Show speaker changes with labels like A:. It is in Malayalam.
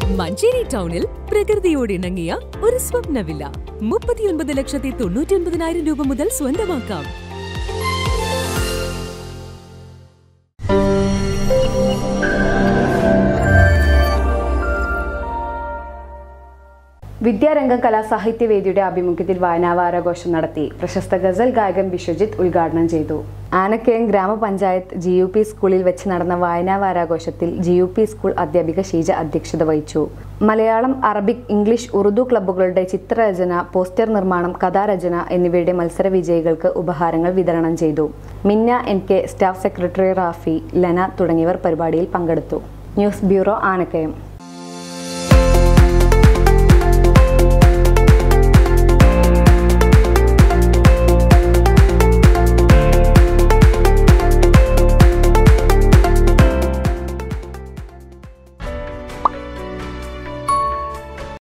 A: മഞ്ചേരി ടൗണിൽ പ്രകൃതിയോട് ഇണങ്ങിയ ഒരു സ്വപ്ന വില്ല മുപ്പത്തിയൊൻപത് ലക്ഷത്തി തൊണ്ണൂറ്റി ഒൻപതിനായിരം രൂപ മുതൽ സ്വന്തമാക്കാം
B: വിദ്യാരംഗം കലാസാഹിത്യവേദിയുടെ ആഭിമുഖ്യത്തിൽ വായനാവാരാഘോഷം നടത്തി പ്രശസ്ത ഗസൽ ഗായകൻ വിശ്വജിത്ത് ഉദ്ഘാടനം ചെയ്തു ആനക്കയം ഗ്രാമപഞ്ചായത്ത് ജി യു പി സ്കൂളിൽ വെച്ച് നടന്ന വായനാവാരാഘോഷത്തിൽ ജി യു പി സ്കൂൾ അധ്യാപിക ഷീജ അധ്യക്ഷത വഹിച്ചു മലയാളം അറബിക് ഇംഗ്ലീഷ് ഉറുദു ക്ലബ്ബുകളുടെ ചിത്രരചന പോസ്റ്റർ നിർമ്മാണം കഥാരചന എന്നിവയുടെ മത്സര വിജയികൾക്ക് ഉപഹാരങ്ങൾ വിതരണം ചെയ്തു Minna N K staff secretary Rafi Lana തുടങ്ങിയവർ പരിപാടിയിൽ പങ്കെടുത്തു ന്യൂസ് ബ്യൂറോ ആനക്കയം